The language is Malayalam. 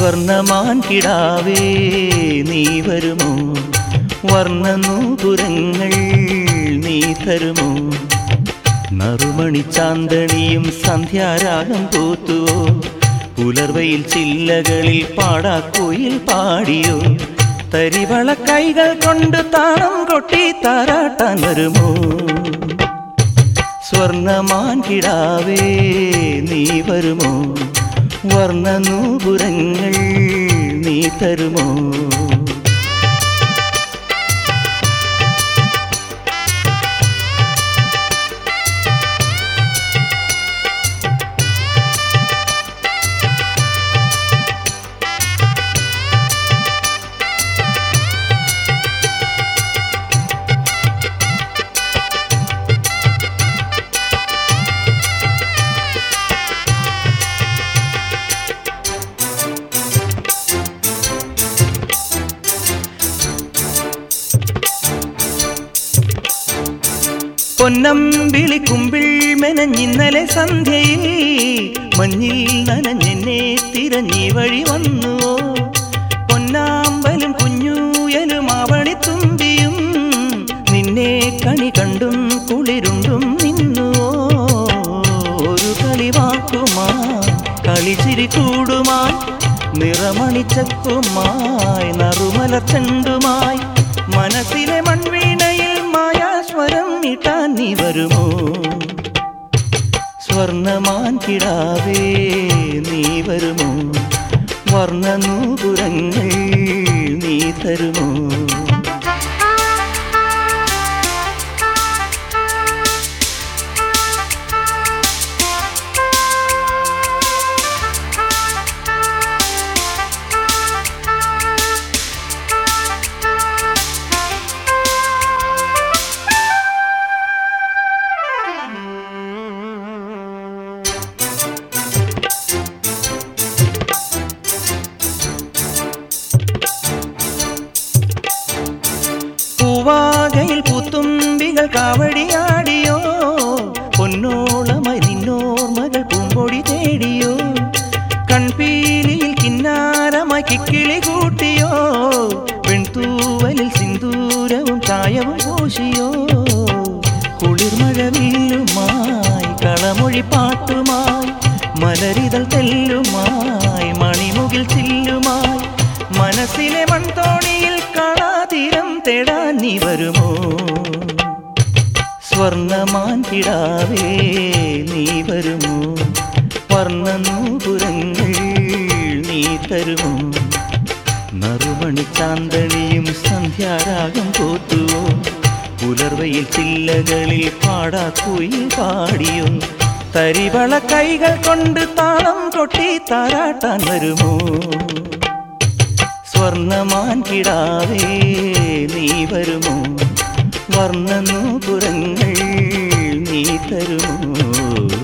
സ്വർണമാൻ കിടാവേ നീ വരുമോ വർണ്ണനൂപുരങ്ങൾ നീ തരുമോ നറുമണി ചാന്തണിയും സന്ധ്യാരാഗം പൂത്തുവോ പുലർവയിൽ ചില്ലകളിൽ പാടാക്കുയിൽ പാടിയോ തരിവള കൈകൾ കൊണ്ട് താളം കൊട്ടി താരാട്ടാൻ വരുമോ സ്വർണമാൻ കിടാവേ നീ വരുമോ വർണ്ണനൂപുരങ്ങൾ നീ തരുമോ പൊന്നമ്പിളി കുമ്പിൾ മെനഞ്ഞിന്നലെ സന്ധ്യയിൽ മഞ്ഞിൽ നനഞ്ഞെന്നെ തിരഞ്ഞി വഴി വന്നുവോ പൊന്നാമ്പലും കുഞ്ഞൂയലും അവണിത്തുമ്പിയും നിന്നെ കണി കണ്ടും കുളിരുണ്ടും നിന്നുവോ ഒരു കളിവാക്കുമായി കളിച്ചിരി കൂടുമായി നിറമണിച്ചക്കുമായി നറുമലർ ചെണ്ടുമായി മനസ്സിലെ മൺവീണയിൽ മായാസ്വരം ഇട്ടാൻ നീ വരുമോ സ്വർണമാൻ കിടാവേ നീ വരുമോ വർണ്ണനൂപുരങ്ങൾ നീ തരുമോ പൂവാകയിൽ പൂത്തുമ്പികൾ കാവടിയാടിയോ പൊന്നോളമായി നിന്നോർമകൾ പൂമ്പൊടി തേടിയോ കൺപീലിയിൽ കിന്നാരമായി കിക്കിളി കൂട്ടിയോ പെൺതൂവലിൽ സിന്ദൂരവും ചായവും പൂശിയോ കുളിർമഴവില്ലുമായി കളമൊഴി പാട്ടുമായി മലരിതൾ തെല്ലുമായി മണിമുകിൽ ചില്ലുമായി മനസ്സിലെ മൺതോണിയിൽ കാണാതീരം തേടാൻ നീ വരുമോ സ്വർണമാൻ കിടാവേ നീ വരുമോ വർണ്ണനൂപുരങ്ങൾ നീ തരുമോ നറുമണി ചാന്തണിയും സന്ധ്യാരാഗം പോത്തുവോ പുലർവയിൽ ചില്ലകളിൽ പാടാക്കുയിൽ പാടിയോ തരിവള കൈകൾ കൊണ്ട് താളം കൊട്ടി താരാട്ടാൻ വരുമോ സ്വർണമാൻ കിടാവേ നീ വരുമോ വർണ്ണനൂപുരങ്ങൾ നീ തരുമോ